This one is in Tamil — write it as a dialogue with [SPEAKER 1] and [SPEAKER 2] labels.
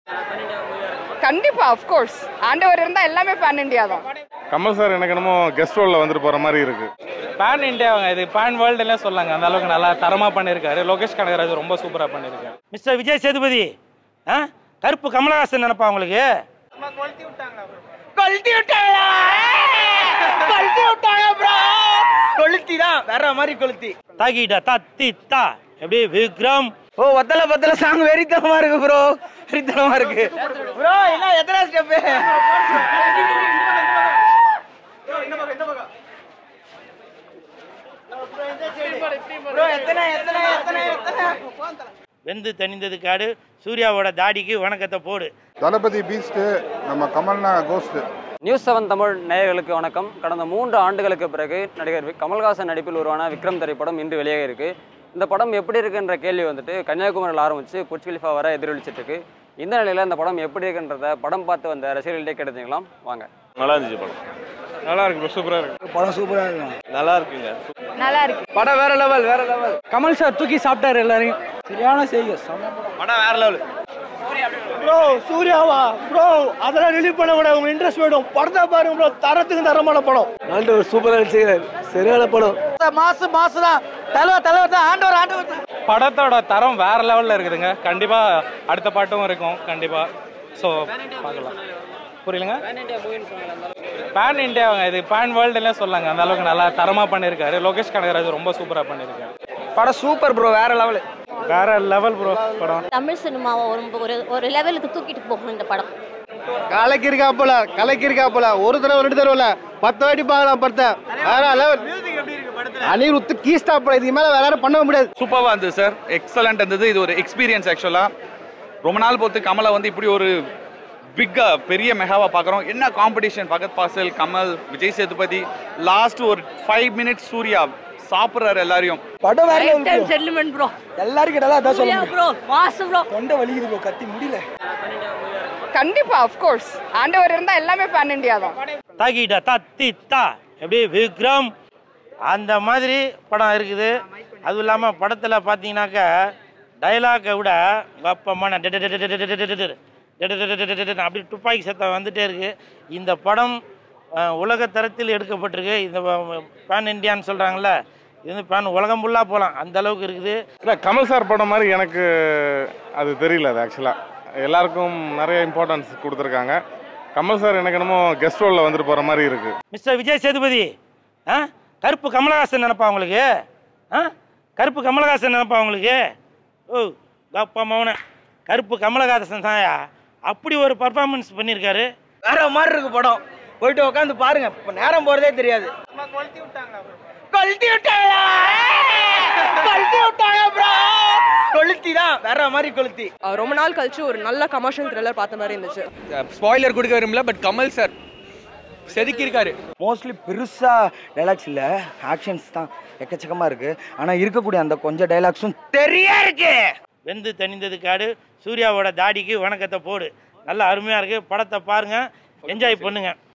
[SPEAKER 1] கண்டிப்பா அஃப்கோர்ஸ் ஆண்டவர் இருந்தா எல்லாமே பேன் இண்டியா தான்
[SPEAKER 2] கமல் சார் எனக்கு என்னமோ கெஸ்ட் ரோலில் வந்துட்டு போகிற மாதிரி இருக்கு
[SPEAKER 3] பேன் இந்தியாவுங்க இது பேன் வேர்ல்டுலாம் சொல்லாங்க அந்த அளவுக்கு நல்லா தரமாக பண்ணியிருக்காரு லோகேஷ் கனகராஜ் ரொம்ப சூப்பராக பண்ணியிருக்காரு
[SPEAKER 4] மிஸ்டர் விஜய் சேதுபதி ஆ கருப்பு கமலஹாசன் நினைப்பா உங்களுக்கு
[SPEAKER 5] கொளுத்தி விட்டாங்களா கொளுத்தி விட்டாங்க ப்ரோ கொளுத்தி தான் வேற மாதிரி கொளுத்தி
[SPEAKER 4] தாக்கிட்டா தத்தி தா எப்படி விக்ரம்
[SPEAKER 5] ஓ ஒத்தல பத்தல சாங் வெறித்தனமா இருக்கு ப்ரோ வெறித்தனமா இருக்கு ப்ரோ என்ன எத்தனை ஸ்டெப் ப்ரோ எத்தனை எத்தனை எத்தனை எத்தனை
[SPEAKER 4] வெந்து தணிந்தது காடு சூர்யாவோட தாடிக்கு வணக்கத்தை போடு
[SPEAKER 6] தளபதி பீஸ்ட்டு நம்ம கமல்னா கோஸ்ட்டு
[SPEAKER 7] நியூஸ் செவன் தமிழ் நேயர்களுக்கு வணக்கம் கடந்த மூன்று ஆண்டுகளுக்கு பிறகு நடிகர் வி- கமல்ஹாசன் நடிப்பில் உருவான விக்ரம் திரைப்படம் இன்று வெளியாக இருக்கு இந்த படம் எப்படி இருக்குன்ற கேள்வி வந்துட்டு கன்னியாகுமரியில் ஆரம்பிச்சு புட்ச் கலிஃபா வர எதிரொலிச்சிட்டு இருக்கு இந்த நிலையில இந்த படம் எப்படி இருக்குன்றத படம் பார்த்து வந்த ரசிகர்கள்ட்டே கேட்டுக்கலாம் வாங்க
[SPEAKER 2] நல்லா இருந்துச்சு படம் நல்லா இருக்கு சூப்பராக இருக்கு
[SPEAKER 5] படம் சூப்பரா இருக்கும்
[SPEAKER 2] நல்லா இருக்குங்க
[SPEAKER 1] நல்லா இருக்கு
[SPEAKER 5] படம் வேற லெவல் வேற லெவல்
[SPEAKER 3] கமல் சார் தூக்கி சாப்பிட்டாரு எல்லாரையும்
[SPEAKER 5] சரியான செய்ய
[SPEAKER 2] படம் வேற லெவல்
[SPEAKER 5] ப்ரோ சூர்யாவா ப்ரோ அதெல்லாம் ரிலீவ் பண்ண கூட உங்க இன்ட்ரெஸ்ட் வேணும் படத்தை பாருங்க ப்ரோ தரத்துக்கு தரமான படம் ஆண்டவர் சூப்பரா நடிச்சுக்கிறாரு சரியான படம் மாசு மாசு தான் தலைவர் தலைவர் தான் ஆண்டவர் ஆண்டவர் தான்
[SPEAKER 3] படத்தோட தரம் வேற லெவலில் இருக்குதுங்க கண்டிப்பாக அடுத்த பாட்டும் இருக்கும் கண்டிப்பாக ஸோ பார்க்கலாம் புரியலங்க பேன் இந்தியாவுங்க இது பேன் வேர்ல்டுலாம் சொல்லாங்க அந்த அளவுக்கு நல்லா தரமாக பண்ணியிருக்காரு லோகேஷ் கனகராஜ் ரொம்ப சூப்பராக பண்ணியிருக்காரு
[SPEAKER 5] படம் சூப்பர் ப்ரோ வேற லெவல்
[SPEAKER 3] வேற லெவல் ப்ரோ படம்
[SPEAKER 8] தமிழ் சினிமாவை ஒரு ஒரு ஒரு லெவலுக்கு தூக்கிட்டு போகும் இந்த படம்
[SPEAKER 5] கலக்கி இருக்கா போல கலக்கி இருக்கா போல ஒரு தடவை ரெண்டு தடவை இல்ல பத்து வாட்டி பார்க்கலாம் படத்தை வேற லெவல் அனிருத்து கீஸ்டா படம் இதுக்கு மேல வேற யாரும் பண்ண முடியாது
[SPEAKER 9] சூப்பராக இருந்தது சார் எக்ஸலண்ட் இருந்தது இது ஒரு எக்ஸ்பீரியன்ஸ் ஆக்சுவலாக ரொம்ப நாள் பொறுத்து கமலை வந்து இப்படி ஒரு பிக்கா பெரிய மெகாவா பார்க்குறோம் என்ன காம்படிஷன் பகத் பாசல் கமல் விஜய் சேதுபதி லாஸ்ட் ஒரு ஃபைவ் மினிட்ஸ் சூர்யா சாப்பிட்றாரு எல்லாரையும்
[SPEAKER 5] படம் வேற level bro.
[SPEAKER 8] சென்டிமெண்ட் ப்ரோ
[SPEAKER 5] எல்லாருக்கும் நல்லா அதான் சொல்ல முடியும்
[SPEAKER 8] ப்ரோ மாசு ப்ரோ
[SPEAKER 5] தொண்டை வலிக்குது ப்ரோ கத்தி முடியல
[SPEAKER 1] கண்டிப்பா அஃப்கோர்ஸ் ஆண்டவர் இருந்தா எல்லாமே பேன் இண்டியா தான்
[SPEAKER 4] தாக்கிட்டா தத்தி தா எப்படி விக்ரம் அந்த மாதிரி படம் இருக்குது அதுவும் இல்லாமல் படத்தில் பார்த்தீங்கன்னாக்கா டைலாக்கை விட வெப்பமான அப்படி துப்பாக்கி சத்தம் வந்துட்டே இருக்கு இந்த படம் அஹ், உலக தரத்தில் எடுக்கப்பட்டிருக்கு இந்த பேன் இண்டியான்னு சொல்கிறாங்கல்ல இது வந்து பேன் உலகம் ஃபுல்லாக போகலாம் அந்த அளவுக்கு இருக்குது
[SPEAKER 2] இல்லை கமல் சார் படம் மாதிரி எனக்கு அது தெரியல அது ஆக்சுவலாக எல்லாருக்கும் நிறைய இம்பார்ட்டன்ஸ் கொடுத்துருக்காங்க கமல் சார் எனக்கு என்னமோ கெஸ்ட் ரோலில் வந்துட்டு போகிற மாதிரி இருக்கு
[SPEAKER 4] மிஸ்டர் விஜய் சேதுபதி ஆ கருப்பு கமலஹாசன் நினைப்பா உங்களுக்கு ஆ கருப்பு கமலஹாசன் நினைப்பா உங்களுக்கு ஓ கப்பா மௌன கருப்பு கமலஹாசன் தாயா அப்படி ஒரு பர்ஃபார்மன்ஸ் பண்ணியிருக்காரு
[SPEAKER 5] வேற மாதிரி இருக்கு படம் போயிட்டு உட்காந்து பாருங்க இப்ப நேரம் போறதே தெரியாது கொளுத்தி விட்டாங்களா கொளுத்தி விட்டாங்க ப்ரோ கொளுத்தி தான் வேற மாதிரி கொளுத்தி
[SPEAKER 1] ரொம்ப நாள் கழிச்சு ஒரு நல்ல கமர்ஷியல் த்ரில்லர் பார்த்த மாதிரி இருந்துச்சு
[SPEAKER 5] ஸ்பாய்லர் கொடுக்க விரும்பல பட் கமல் சார் செதுக்கி இருக்காரு மோஸ்ட்லி பெருசா டைலாக்ஸ் இல்ல ஆக்ஷன்ஸ் தான் எக்கச்சக்கமா இருக்கு ஆனா இருக்கக்கூடிய அந்த கொஞ்சம் டைலாக்ஸும் தெரியா இருக்கு
[SPEAKER 4] வெந்து தணிந்தது காடு சூர்யாவோட தாடிக்கு வணக்கத்தை போடு நல்லா அருமையாக இருக்குது படத்தை பாருங்கள் என்ஜாய் பண்ணுங்கள்